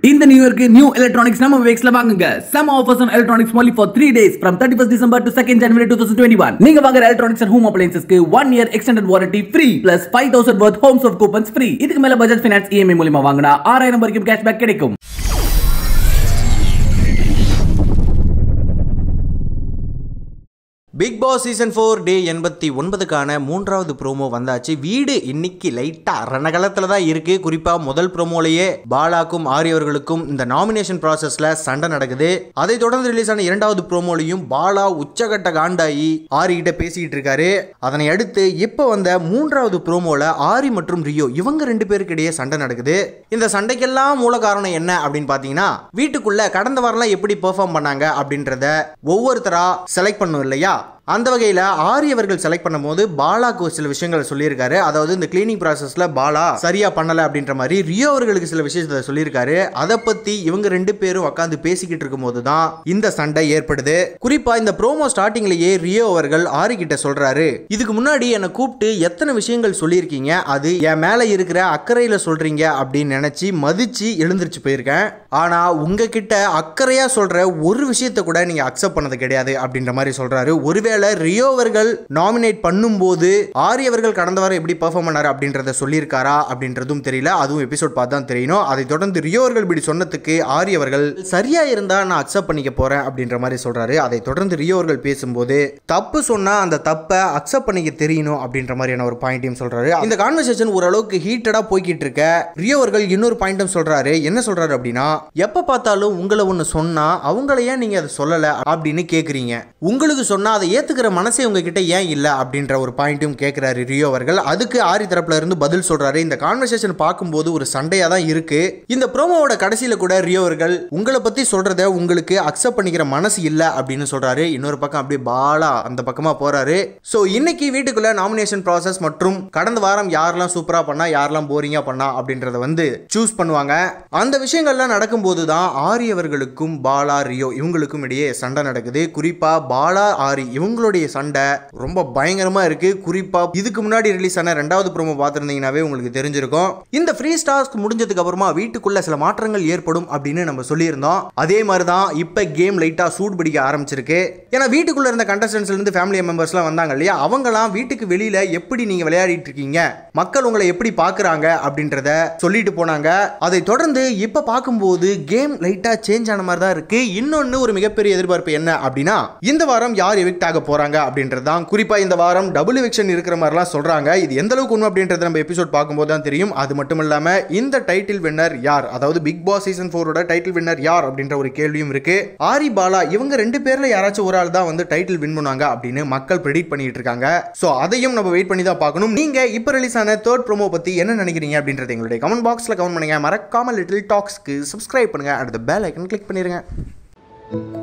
இந்த நியூ இயர்க்கு new electronics நம்ம வேக்ஸ்ல வாங்குங்க some offers on electronics only for 3 days from 31st December to 2nd January 2021 நீங்க வாங்குற எலக்ட்ரானிக்ஸ் அண்ட் ஹோம் அப்ளையன்சஸ்க்கு 1 year extended warranty free plus 5000 worth homes of coupons free இதுக்கு மேல பஜாஜ் ஃபைனான்ஸ் இஎம்ஐ மூலமா வாங்கினா 6000 வரைக்கும் கேஷ்பேக் கிடைக்கும் Bigg Boss season four day எண்பத்தி ஒன்பதுக்கான மூன்றாவது ப்ரோமோ வந்தாச்சு வீடு இன்னைக்கு லைட்டாக ரணகலத்தில் தான் இருக்கு குறிப்பாக முதல் ப்ரோமோலேயே பாலாக்கும் ஆரியவர்களுக்கும் இந்த நாமினேஷன் ப்ராசஸில் சண்டை நடக்குது அதை தொடர்ந்து ரிலீஸ் ஆன இரண்டாவது ப்ரோமோலையும் பாலா உச்சகட்ட காண்டாயி ஆரி கிட்ட பேசிக்கிட்டு இருக்காரு அதனை அடுத்து இப்போ வந்த மூன்றாவது ப்ரோமோல ஆரி மற்றும் ரியோ இவங்க ரெண்டு பேருக்கு இடையே சண்டை நடக்குது இந்த சண்டைக்கெல்லாம் மூல காரணம் என்ன அப்படின்னு பார்த்தீங்கன்னா வீட்டுக்குள்ள கடந்த வாரம்லாம் எப்படி பெர்ஃபார்ம் பண்ணாங்க அப்படின்றத ஒவ்வொருத்தரா செலக்ட் பண்ணும் இல்லையா அந்த வகையில் ஆரி அவர்கள் செலக்ட் பண்ணும்போது பாலாக்கு ஒரு சில விஷயங்கள் சொல்லியிருக்காரு அதாவது இந்த கிளீனிங் ப்ராசஸில் பாலா சரியா பண்ணலை அப்படின்ற மாதிரி ரியோ அவர்களுக்கு சில விஷயத்தை சொல்லியிருக்காரு அதை பற்றி இவங்க ரெண்டு பேரும் உட்காந்து பேசிக்கிட்டு இருக்கும்போது தான் இந்த சண்டை ஏற்படுது குறிப்பாக இந்த ப்ரோமோ ஸ்டார்டிங்லேயே ரியோ அவர்கள் ஆரி கிட்ட சொல்றாரு இதுக்கு முன்னாடி என்னை கூப்பிட்டு எத்தனை விஷயங்கள் சொல்லியிருக்கீங்க அது என் மேலே இருக்கிற அக்கறையில் சொல்றீங்க அப்படின்னு நினச்சி மதிச்சு எழுந்திருச்சு போயிருக்கேன் ஆனால் உங்ககிட்ட அக்கறையாக சொல்கிற ஒரு விஷயத்தை கூட நீங்கள் அக்செப்ட் பண்ணது கிடையாது அப்படின்ற மாதிரி சொல்கிறாரு ஒருவேளை ரியோ அவர்கள் நாமினேட் பண்ணும்போது ஆரி அவர்கள் கடந்த வாரம் எப்படி பெர்ஃபார்ம் பண்ணாரு அப்படின்றத சொல்லியிருக்காரா அப்படின்றதும் தெரியல அதுவும் எபிசோட் பார்த்து தான் தெரியணும் அதை தொடர்ந்து ரியோ அவர்கள் இப்படி சொன்னதுக்கு ஆரி அவர்கள் சரியா இருந்தா நான் அக்செப்ட் பண்ணிக்க போறேன் அப்படின்ற மாதிரி சொல்றாரு அதை தொடர்ந்து ரியோ அவர்கள் பேசும்போது தப்பு சொன்னா அந்த தப்பை அக்செப்ட் பண்ணிக்க தெரியணும் அப்படின்ற மாதிரியான ஒரு பாயிண்டையும் சொல்றாரு இந்த கான்வர்சேஷன் ஓரளவுக்கு ஹீட்டடா போய்கிட்டு இருக்க ரியோ அவர்கள் இன்னொரு பாயிண்ட்டும் சொல்றாரு என்ன சொல்றாரு அப்படின்னா எப்ப பார்த்தாலும் உங்களை ஒன்று சொன்னா அவங்கள ஏன் நீங்க அதை சொல்லல அப்படின்னு கேக்குறீங்க உங்களுக்கு சொன்னா அதை ஏத்துக்கிற மனசே உங்ககிட்ட ஏன் இல்ல அப்படின்ற ஒரு பாயிண்ட்டும் கேட்கிறாரு ரியோ அவர்கள் அதுக்கு ஆரி தரப்புல இருந்து பதில் சொல்றாரு இந்த கான்வர்சேஷன் பார்க்கும்போது ஒரு சண்டையா தான் இருக்கு இந்த ப்ரோமோவோட கடைசியில கூட ரியோ அவர்கள் உங்களை பத்தி சொல்றத உங்களுக்கு அக்செப்ட் பண்ணிக்கிற மனசு இல்ல அப்படின்னு சொல்றாரு இன்னொரு பக்கம் அப்படியே பாலா அந்த பக்கமா போறாரு ஸோ இன்னைக்கு வீட்டுக்குள்ள நாமினேஷன் ப்ராசஸ் மற்றும் கடந்த வாரம் யாரெல்லாம் சூப்பரா பண்ணா யாரெல்லாம் போரிங்கா பண்ணா அப்படின்றத வந்து சூஸ் பண்ணுவாங்க அந்த விஷயங்கள்லாம் நடக்கும்போது தான் ஆரி அவர்களுக்கும் பாலா ரியோ இவங்களுக்கும் இடையே சண்டை நடக்குது குறிப்பா பாலா ஆரி இவங்களுடைய சண்டை ரொம்ப பயங்கரமா இருக்கு குறிப்பா இதுக்கு முன்னாடி ரிலீஸ் ஆன ரெண்டாவது ப்ரோமோ பார்த்துருந்தீங்கன்னாவே உங்களுக்கு தெரிஞ்சிருக்கும் இந்த ஃப்ரீ ஸ்டார்ஸ்க் முடிஞ்சதுக்கு அப்புறமா வீட்டுக்குள்ள சில மாற்றங்கள் ஏற்படும் அப்படின்னு நம்ம சொல்லியிருந்தோம் அதே மாதிரி தான் இப்போ கேம் லைட்டா சூடு பிடிக்க ஆரம்பிச்சிருக்கு ஏன்னா வீட்டுக்குள்ள இருந்த contestants ல இருந்து ஃபேமிலி மெம்பர்ஸ்லாம் வந்தாங்க இல்லையா அவங்கலாம் வீட்டுக்கு வெளியில எப்படி நீங்க விளையாடிட்டு இருக்கீங்க மக்கள் உங்களை எப்படி பார்க்கறாங்க அப்படின்றத சொல்லிட்டு போனாங்க அதை தொடர்ந்து இப்போ பார்க்கும்போது கேம் லைட்டா சேஞ்ச் ஆன மாதிரி தான் இருக்கு இன்னொன்னு ஒரு மிகப்பெரிய எதிர்பார்ப்பு என்ன அப்படின்னா இந்த வாரம் யார் எவிக்ட் ஆக போறாங்க அப்படின்றது தான் குறிப்பா இந்த வாரம் டபுள் எவிக்ஷன் இருக்கிற மாதிரிலாம் சொல்றாங்க இது எந்த அளவுக்கு உண்மை அப்படின்றத நம்ம எபிசோட் பார்க்கும்போது தான் தெரியும் அது மட்டும் இல்லாம இந்த டைட்டில் வின்னர் யார் அதாவது பிக் பாஸ் சீசன் ஃபோரோட டைட்டில் வின்னர் யார் அப்படின்ற ஒரு கேள்வியும் இருக்கு ஆரி பாலா இவங்க ரெண்டு பேர்ல யாராச்சும் ஒரு ஆள் தான் வந்து டைட்டில் வின் பண்ணுவாங்க அப்படின்னு மக்கள் ப்ரெடிக்ட் பண்ணிட்டு இருக்காங்க ஸோ அதையும் நம்ம வெயிட் பண்ணி தான் பார்க்கணும் நீங்க இப்போ ரிலீஸ் ஆன தேர்ட் ப்ரோமோ பத்தி என்ன நினைக்கிறீங்க அப்படின்றத எங்களுடைய கமெண்ட் பாக்ஸ்ல கமெண்ட் பண்ணுங்க மறக்காம லிட்டில் டாக்ஸ்க்கு சப்ஸ்கிரைப் பண்ணுங்க அடுத்த பெல் ஐக்கன் கிளிக் பண்ணிருங்க